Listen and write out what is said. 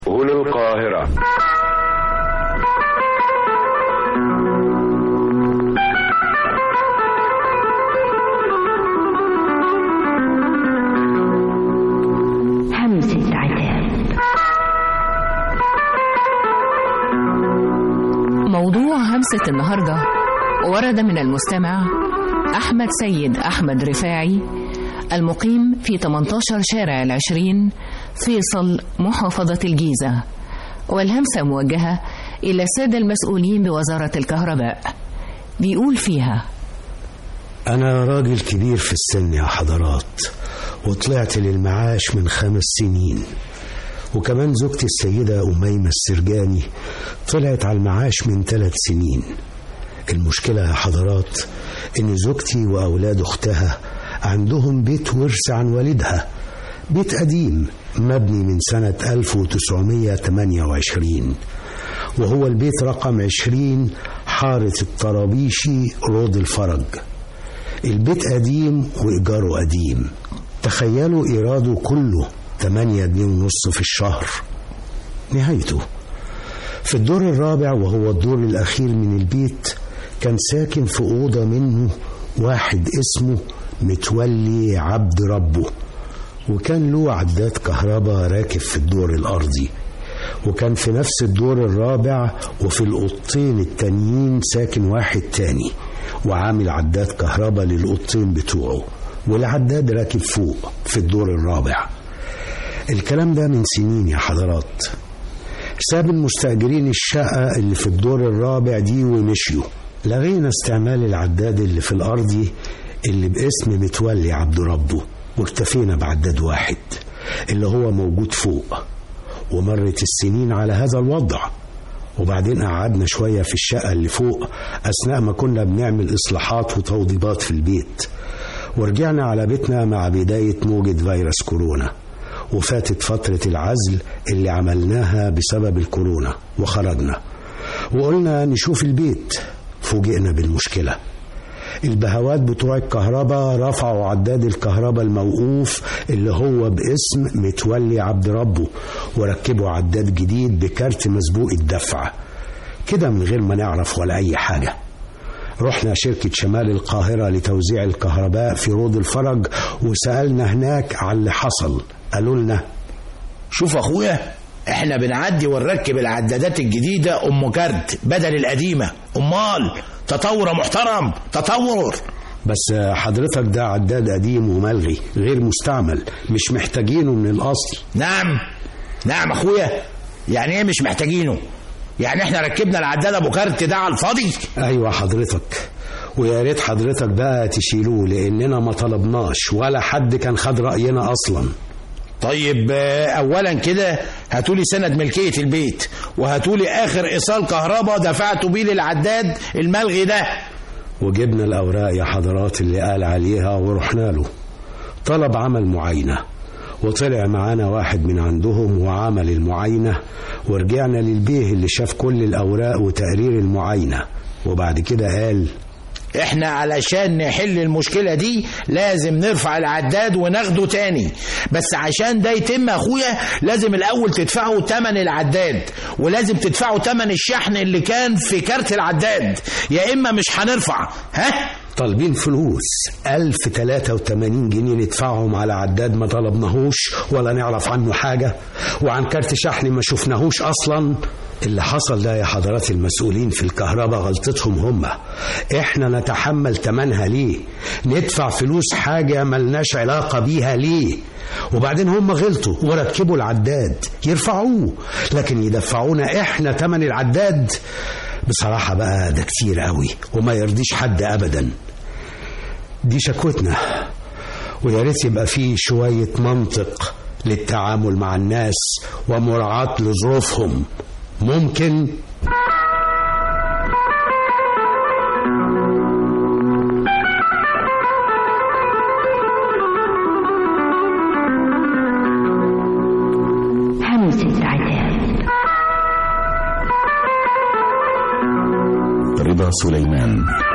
هنا القاهرة همسة عتاب موضوع همسة النهاردة ورد من المستمع أحمد سيد أحمد رفاعي المقيم في 18 شارع العشرين فيصل محافظة الجيزة والهمسة موجهة إلى السادة المسؤولين بوزارة الكهرباء بيقول فيها أنا راجل كبير في السن يا حضرات وطلعت للمعاش من خمس سنين وكمان زوجتي السيدة أميمة السرجاني طلعت على المعاش من ثلاث سنين المشكلة يا حضرات إن زوجتي وأولاد أختها عندهم بيت ورث عن والدها بيت قديم مبني من سنة 1928 وهو البيت رقم 20 حارة الطرابيشي رود الفرج البيت قديم وإيجاره قديم تخيلوا إيراده كله 8 جنيه ونص في الشهر نهايته في الدور الرابع وهو الدور الأخير من البيت كان ساكن في أوضة منه واحد اسمه متولي عبد ربه وكان له عداد كهرباء راكب في الدور الأرضي وكان في نفس الدور الرابع وفي الأوضتين التانيين ساكن واحد تاني وعامل عداد كهرباء للأوضتين بتوعه والعداد راكب فوق في الدور الرابع الكلام ده من سنين يا حضرات ساب المستأجرين الشقة اللي في الدور الرابع دي ومشيوا لغينا استعمال العداد اللي في الأرضي اللي باسم متولي عبد ربه واكتفينا بعداد واحد اللي هو موجود فوق ومرت السنين على هذا الوضع وبعدين قعدنا شوية في الشقة اللي فوق أثناء ما كنا بنعمل إصلاحات وتوضيبات في البيت ورجعنا على بيتنا مع بداية موجة فيروس كورونا وفاتت فترة العزل اللي عملناها بسبب الكورونا وخرجنا وقلنا نشوف البيت فوجئنا بالمشكلة البهوات بتوع الكهرباء رفعوا عداد الكهرباء الموقوف اللي هو باسم متولي عبد ربه وركبوا عداد جديد بكارت مسبوق الدفع كده من غير ما نعرف ولا أي حاجة رحنا شركة شمال القاهرة لتوزيع الكهرباء في رود الفرج وسألنا هناك على اللي حصل قالوا لنا شوف اخويا احنا بنعدي ونركب العدادات الجديدة ام كارت بدل القديمة امال تطور محترم تطور بس حضرتك ده عداد قديم وملغي غير مستعمل مش محتاجينه من الأصل نعم نعم اخويا يعني ايه مش محتاجينه يعني احنا ركبنا العداد ابو كارت ده على الفاضي أيوة حضرتك ويا ريت حضرتك بقى تشيلوه لأننا ما طلبناش ولا حد كان خد رأينا أصلا طيب آه، اولا كده هاتولي سند ملكية البيت وهاتولي اخر ايصال كهرباء دفعته بيه للعداد الملغي ده وجبنا الأوراق يا حضرات اللي قال عليها ورحنا له طلب عمل معاينة وطلع معانا واحد من عندهم وعمل المعاينة ورجعنا للبيه اللي شاف كل الأوراق وتقرير المعاينة وبعد كده قال احنا علشان نحل المشكلة دي لازم نرفع العداد وناخده تاني بس عشان ده يتم اخويا لازم الاول تدفعوا تمن العداد ولازم تدفعوا تمن الشحن اللي كان في كارت العداد يا اما مش هنرفع ها طالبين فلوس 1083 جنيه ندفعهم على عداد ما طلبناهوش ولا نعرف عنه حاجة وعن كارت شحن ما شفناهوش أصلا اللي حصل ده يا حضرات المسؤولين في الكهرباء غلطتهم هم احنا نتحمل تمنها ليه ندفع فلوس حاجة ملناش علاقة بيها ليه وبعدين هم غلطوا وركبوا العداد يرفعوه لكن يدفعونا احنا تمن العداد بصراحة بقى ده كتير قوي وما يرضيش حد أبدا دي شكوتنا ويا ريت يبقى فيه شوية منطق للتعامل مع الناس ومراعاة لظروفهم ممكن همسة عتاب رضا سليمان